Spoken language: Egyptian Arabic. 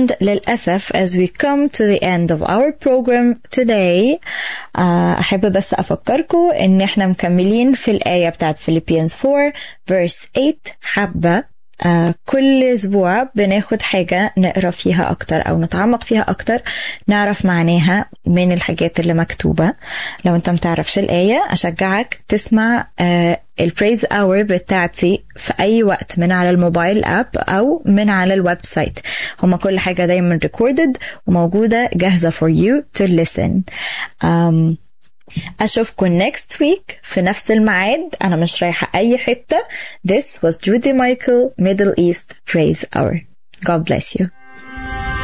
And للأسف as we come to the end of our program today uh, أحب بس أفكركم إن إحنا مكملين في الآية بتاعت Philippians 4 verse 8 حبة آه كل أسبوع بناخد حاجة نقرأ فيها أكتر أو نتعمق فيها أكتر نعرف معناها من الحاجات اللي مكتوبة لو أنت متعرفش الآية أشجعك تسمع آه البريز اور بتاعتي في أي وقت من على الموبايل أب أو من على الويب سايت هما كل حاجة دايما recorded وموجودة جاهزة for you to listen um, أشوفكم next week في نفس الميعاد أنا مش رايحة أي حتة This was Judy Michael Middle East Praise Hour God bless you